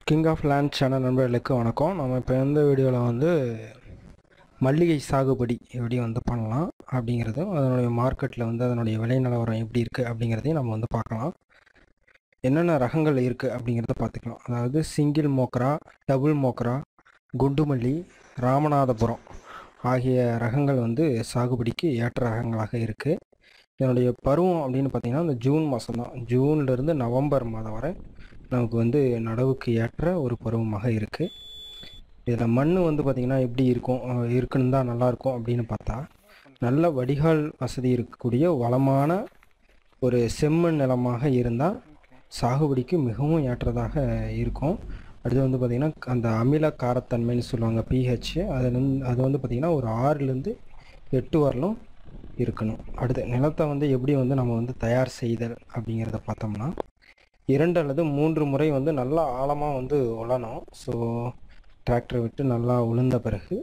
king of land channel நண்பர்களுக்கு வணக்கம் நம்ம இப்போ இந்த வீடியோவில் வந்து மல்லிகை சாகுபடி எப்படி வந்து பண்ணலாம் அப்படிங்கிறதும் அதனுடைய மார்க்கெட்டில் வந்து அதனுடைய விலை நிலவரம் எப்படி இருக்குது அப்படிங்கிறதையும் நம்ம வந்து பார்க்கலாம் என்னென்ன ரகங்கள் இருக்குது அப்படிங்கிறத பார்த்துக்கலாம் அதாவது சிங்கிள் மோக்ரா டபுள் மோக்ரா குண்டுமல்லி ராமநாதபுரம் ஆகிய ரகங்கள் வந்து சாகுபடிக்கு ஏற்ற ரகங்களாக இருக்குது இதனுடைய பருவம் அப்படின்னு பார்த்திங்கன்னா இந்த ஜூன் மாதம் தான் ஜூன்லேருந்து நவம்பர் மாதம் வரை நமக்கு வந்து நடவுக்கு ஏற்ற ஒரு பருவமாக இருக்குது இதில் மண் வந்து பார்த்திங்கன்னா எப்படி இருக்கும் அஹ் இருக்குன்னு தான் நல்லாயிருக்கும் அப்படின்னு பார்த்தா நல்ல வடிகால் வசதி இருக்கக்கூடிய வளமான ஒரு செம்மண் நிலமாக இருந்தால் சாகுபடிக்கு மிகவும் ஏற்றதாக இருக்கும் அடுத்து வந்து பார்த்திங்கன்னா அந்த அமில காரத்தன்மைன்னு சொல்லுவாங்க பிஹெச் அது வந்து அது வந்து பார்த்திங்கன்னா ஒரு ஆறுலேருந்து எட்டு வரலும் இருக்கணும் அடுத்து நிலத்தை வந்து எப்படி வந்து நம்ம வந்து தயார் செய்தல் அப்படிங்கிறத பார்த்தோம்னா இரண்டு அல்லது மூன்று முறை வந்து நல்லா ஆழமாக வந்து உழணும் ஸோ டிராக்டர் விட்டு நல்லா உளுந்த பிறகு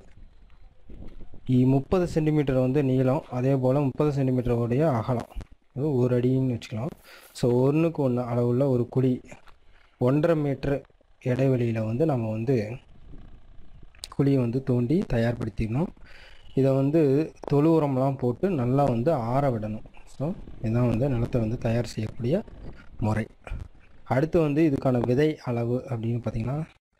இ- முப்பது சென்டிமீட்டர் வந்து நீளம் அதே போல் முப்பது சென்டிமீட்டர் உடைய அகலம் அது ஒரு அடின்னு வச்சுக்கலாம் ஸோ ஒன்றுக்கு ஒன்று அளவுள்ள ஒரு குழி ஒன்றரை மீட்டர் இடைவெளியில் வந்து நம்ம வந்து குழியை வந்து தோண்டி தயார்படுத்திடணும் இதை வந்து தொழு உரம்லாம் போட்டு நல்லா வந்து ஆற விடணும் ஸோ இதுதான் வந்து நிலத்தை வந்து தயார் செய்யக்கூடிய முறை அடுத்து வந்து இதுக்கான விதை அளவு அப்படின்னு பார்த்தீங்கன்னா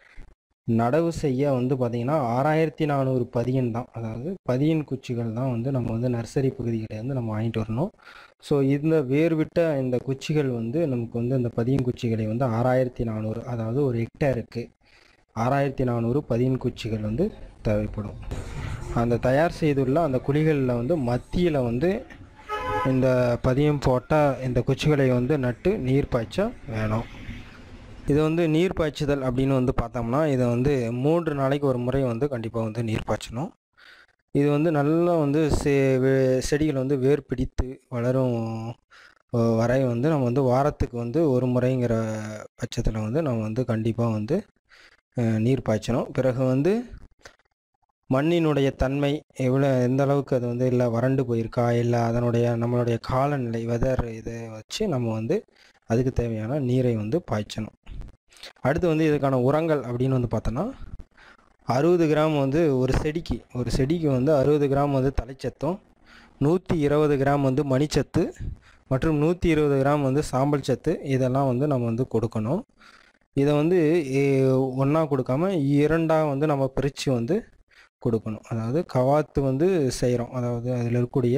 நடவு செய்ய வந்து பார்த்திங்கன்னா ஆறாயிரத்தி நானூறு பதியன் தான் அதாவது பதியன் குச்சிகள் தான் வந்து நம்ம வந்து நர்சரி பகுதிகளிலேருந்து நம்ம வாங்கிட்டு வரணும் ஸோ இந்த வேர்விட்ட இந்த குச்சிகள் வந்து நமக்கு வந்து இந்த பதியன் குச்சிகளை வந்து ஆறாயிரத்தி நானூறு அதாவது ஒரு ஹெக்டேருக்கு ஆறாயிரத்தி நானூறு பதியன் குச்சிகள் வந்து தேவைப்படும் அந்த தயார் செய்துள்ள அந்த குழிகளில் வந்து மத்தியில் வந்து இந்த பதியம் போட்ட இந்த குச்சிகளை வந்து நட்டு நீர் பாய்ச்ச வேணும் இது வந்து நீர் பாய்ச்சுதல் அப்படின்னு வந்து பார்த்தோம்னா இதை வந்து மூன்று நாளைக்கு ஒரு முறை வந்து கண்டிப்பாக வந்து நீர் பாய்ச்சணும் இது வந்து நல்லா வந்து செ வே- செடிகள் வந்து வேர் பிடித்து வளரும் அஹ், வரை வந்து நம்ம வந்து வாரத்துக்கு வந்து ஒரு முறைங்கிற பட்சத்தில் வந்து நம்ம வந்து கண்டிப்பாக வந்து அஹ், நீர் பாய்ச்சணும் பிறகு வந்து மண்ணினுடைய தன்மை எவ்வளோ எந்த அளவுக்கு அது வந்து இல்லை வறண்டு போயிருக்கா இல்லை அதனுடைய நம்மளுடைய காலநிலை வெதர் இதை வச்சு நம்ம வந்து அதுக்கு தேவையான நீரை வந்து பாய்ச்சணும் அடுத்து வந்து இதுக்கான உரங்கள் அப்படின்னு வந்து பார்த்தோன்னா அறுபது கிராம் வந்து ஒரு செடிக்கு ஒரு செடிக்கு வந்து அறுபது கிராம் வந்து தலைச்சத்தும் நூற்றி இருபது கிராம் வந்து மணிச்சத்து மற்றும் நூற்றி இருபது கிராம் வந்து சாம்பல் சத்து இதெல்லாம் வந்து நம்ம வந்து கொடுக்கணும் இதை வந்து ஒன்றா கொடுக்காம இரண்டாக வந்து நம்ம பிரித்து வந்து கொடுக்கணும் அதாவது கவாத்து வந்து செய்கிறோம் அதாவது அதில் இருக்கக்கூடிய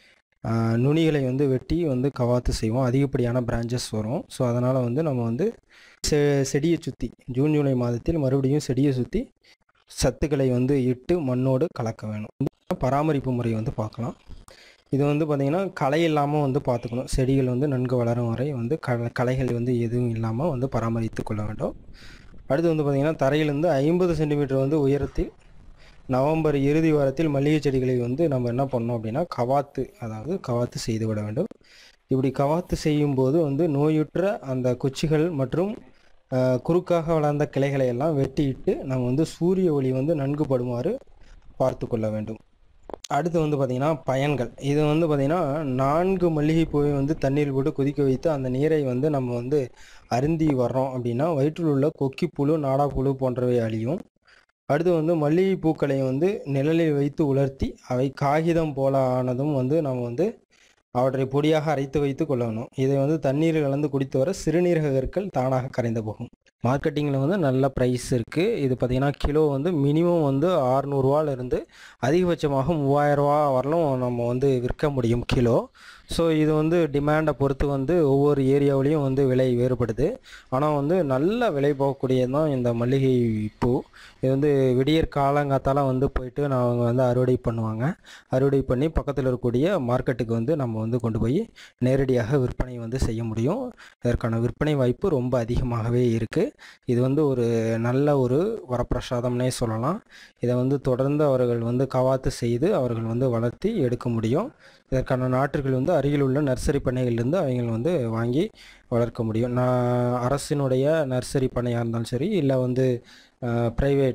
ஆஹ், நுனிகளை வந்து வெட்டி வந்து கவாத்து செய்வோம் அதிகப்படியான பிரான்ச்சஸ் வரும் ஸோ அதனால் வந்து நம்ம வந்து செ செடியை சுற்றி ஜூன் ஜூலை மாதத்தில் மறுபடியும் செடியை சுற்றி சத்துக்களை வந்து இட்டு மண்ணோடு கலக்க வேணும் பராமரிப்பு முறை வந்து பார்க்கலாம் இது வந்து பார்த்திங்கன்னா களை இல்லாமல் வந்து பார்த்துக்கணும் செடிகள் வந்து நன்கு வளரும் வரை வந்து க களைகள் வந்து எதுவும் இல்லாமல் வந்து பராமரித்து கொள்ள வேண்டும் அடுத்து வந்து பார்த்திங்கன்னா தரையிலிருந்து ஐம்பது சென்டிமீட்டர் வந்து உயரத்தில் நவம்பர் இறுதி வாரத்தில் மல்லிகை செடிகளை வந்து நம்ம என்ன பண்ணோம் அப்படின்னா கவாத்து அதாவது கவாத்து செய்து விட வேண்டும் இப்படி கவாத்து செய்யும்போது வந்து நோயுற்ற அந்த குச்சிகள் மற்றும் அஹ், குறுக்காக வளர்ந்த கிளைகளை எல்லாம் வெட்டியிட்டு நம்ம வந்து சூரிய ஒளி வந்து நன்கு படுமாறு பார்த்து கொள்ள வேண்டும் அடுத்து வந்து பார்த்திங்கன்னா பயன்கள் இது வந்து பார்த்திங்கன்னா நான்கு மல்லிகை பூவை வந்து தண்ணீர் போட்டு கொதிக்க வைத்து அந்த நீரை வந்து நம்ம வந்து அருந்தி வர்றோம் அப்படின்னா வயிற்றில் உள்ள கொக்கிப்புழு நாடாப்புழு போன்றவை அழியும் அடுத்து வந்து மல்லிகை பூக்களை வந்து நிழலில் வைத்து உலர்த்தி அவை காகிதம் போல ஆனதும் வந்து நம்ம வந்து அவற்றை பொடியாக அரைத்து வைத்து கொள்ளணும் இதை வந்து தண்ணீர் கலந்து குடித்து வர சிறுநீரக கற்கள் தானாக கரைந்து போகும் மார்க்கெட்டிங்கில் வந்து நல்ல ப்ரைஸ் இருக்குது இது பார்த்திங்கன்னா கிலோ வந்து மினிமம் வந்து ஆறுநூறுவால இருந்து அதிகபட்சமாக மூவாயிரரூவா வரலும் நம்ம வந்து விற்க முடியும் கிலோ ஸோ இது வந்து டிமாண்டை பொறுத்து வந்து ஒவ்வொரு ஏரியாவிலையும் வந்து விலை வேறுபடுது ஆனால் வந்து நல்ல விலை போகக்கூடியது தான் இந்த மல்லிகை பூ இது வந்து விடியற் காலங்காத்தால வந்து போயிட்டு நான் அவங்க வந்து அறுவடை பண்ணுவாங்க அறுவடை பண்ணி பக்கத்தில் இருக்கக்கூடிய மார்க்கெட்டுக்கு வந்து நம்ம வந்து கொண்டு போய் நேரடியாக விற்பனை வந்து செய்ய முடியும் இதற்கான விற்பனை வாய்ப்பு ரொம்ப அதிகமாகவே இருக்குது இது வந்து ஒரு நல்ல ஒரு வரப்பிரசாதம்னே சொல்லலாம் இதை வந்து தொடர்ந்து அவர்கள் வந்து கவாத்து செய்து அவர்கள் வந்து வளர்த்தி எடுக்க முடியும் இதற்கான நாற்றுகள் வந்து அருகில் உள்ள நர்சரி பண்ணைகள்லேருந்து அவங்க வந்து வாங்கி வளர்க்க முடியும் நான் அரசினுடைய நர்சரி பண்ணையாக இருந்தாலும் சரி இல்லை வந்து ப்ரைவேட்டு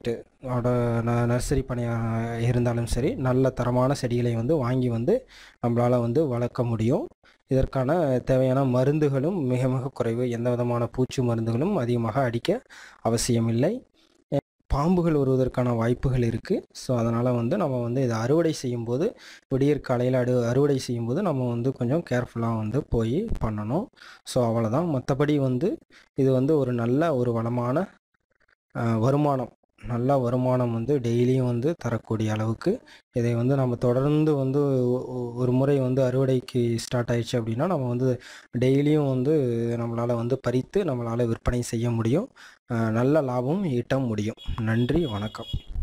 ஓட ந- நர்சரி பணியாக இருந்தாலும் சரி நல்ல தரமான செடிகளை வந்து வாங்கி வந்து நம்மளால் வந்து வளர்க்க முடியும் இதற்கான தேவையான மருந்துகளும் மிக மிக குறைவு எந்த விதமான பூச்சி மருந்துகளும் அதிகமாக அடிக்க அவசியமில்லை அஹ் பாம்புகள் வருவதற்கான வாய்ப்புகள் இருக்குது ஸோ அதனால் வந்து நம்ம வந்து இதை அறுவடை செய்யும்போது விடியற் காலையில் அடு அறுவடை செய்யும்போது நம்ம வந்து கொஞ்சம் கேர்ஃபுல்லாக வந்து போய் பண்ணணும் ஸோ அவ்வளோதான் மற்றபடி வந்து இது வந்து ஒரு நல்ல ஒரு வளமான அஹ், வருமானம் நல்ல வருமானம் வந்து டெய்லியும் வந்து தரக்கூடிய அளவுக்கு இதை வந்து நம்ம தொடர்ந்து வந்து ஒ- ஒ- ஒரு முறை வந்து அறுவடைக்கு ஸ்டார்ட் ஆயிடுச்சு அப்படின்னா நம்ம வந்து டெய்லியும் வந்து நம்மளால் வந்து பறித்து நம்மளால் விற்பனை செய்ய முடியும் அஹ் நல்ல லாபம் ஈட்ட முடியும் நன்றி வணக்கம்